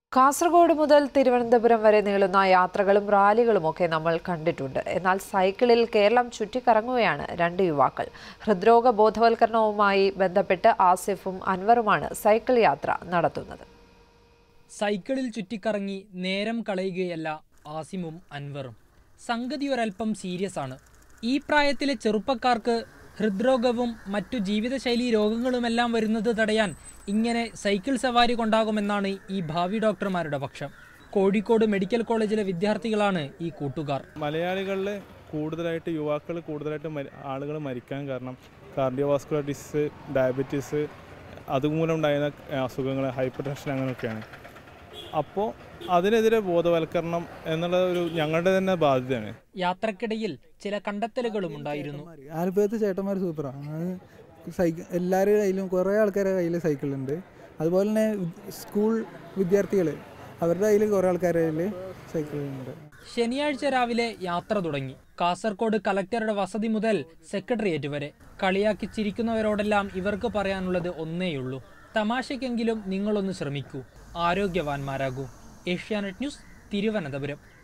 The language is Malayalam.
കാസർഗോഡ് മുതൽ തിരുവനന്തപുരം വരെ നീളുന്ന യാത്രകളും റാലികളുമൊക്കെ നമ്മൾ കണ്ടിട്ടുണ്ട് എന്നാൽ സൈക്കിളിൽ കേരളം ചുറ്റിക്കറങ്ങുകയാണ് രണ്ട് യുവാക്കൾ ഹൃദ്രോഗ ബോധവൽക്കരണവുമായി ബന്ധപ്പെട്ട് ആസിഫും അൻവറുമാണ് സൈക്കിൾ യാത്ര നടത്തുന്നത് സൈക്കിളിൽ ചുറ്റിക്കറങ്ങി നേരം കളയുകയല്ല ആസിമും അൻവറും സംഗതി ഒരൽപ്പം സീരിയസ് ആണ് ഈ പ്രായത്തിലെ ചെറുപ്പക്കാർക്ക് ഹൃദ്രോഗവും മറ്റു ജീവിതശൈലി രോഗങ്ങളുമെല്ലാം വരുന്നത് തടയാൻ ഇങ്ങനെ സൈക്കിൾ സവാരി കൊണ്ടാകുമെന്നാണ് ഈ ഭാവി ഡോക്ടർമാരുടെ പക്ഷം കോഴിക്കോട് മെഡിക്കൽ കോളേജിലെ വിദ്യാർത്ഥികളാണ് ഈ കൂട്ടുകാർ മലയാളികളിൽ കൂടുതലായിട്ട് യുവാക്കൾ കൂടുതലായിട്ട് ആളുകൾ മരിക്കാൻ കാരണം കാർഡിയോവാസ്കുലർ ഡിസീസ് ഡയബറ്റീസ് അതുമൂലം ഉണ്ടായിരുന്ന അസുഖങ്ങൾ ഹൈപ്പർ ടെൻഷൻ അങ്ങനെയൊക്കെയാണ് അപ്പോൾ അതിനെതിരെ ബോധവൽക്കരണം എന്നുള്ള ഒരു ഞങ്ങളുടെ തന്നെ ബാധ്യതയാണ് യാത്രക്കിടയിൽ ചില കണ്ടെത്തലുകളും ഉണ്ടായിരുന്നു ആലപ്പുഴത്തെ ചേട്ടന്മാർ സൂപ്പറാണ് അത് സൈക്കിൾ എല്ലാവരുടെ കയ്യിലും കുറേ ആൾക്കാരുടെ കയ്യിൽ സൈക്കിളുണ്ട് അതുപോലെ തന്നെ വി- സ്കൂൾ വിദ്യാർത്ഥികൾ അവരുടെ കയ്യിൽ കുറേ ആൾക്കാരുടെ കയ്യിൽ സൈക്കിളുണ്ട് ശനിയാഴ്ച രാവിലെ യാത്ര തുടങ്ങി കാസർഗോഡ് കലക്ടറുടെ വസതി മുതൽ സെക്രട്ടേറിയറ്റ് വരെ കളിയാക്കി ചിരിക്കുന്നവരോടെല്ലാം ഇവർക്ക് പറയാനുള്ളത് ഒന്നേയുള്ളൂ തമാശയ്ക്കെങ്കിലും നിങ്ങളൊന്ന് ശ്രമിക്കൂ ആരോഗ്യവാന്മാരാകൂ ഏഷ്യാനെറ്റ് ന്യൂസ് തിരുവനന്തപുരം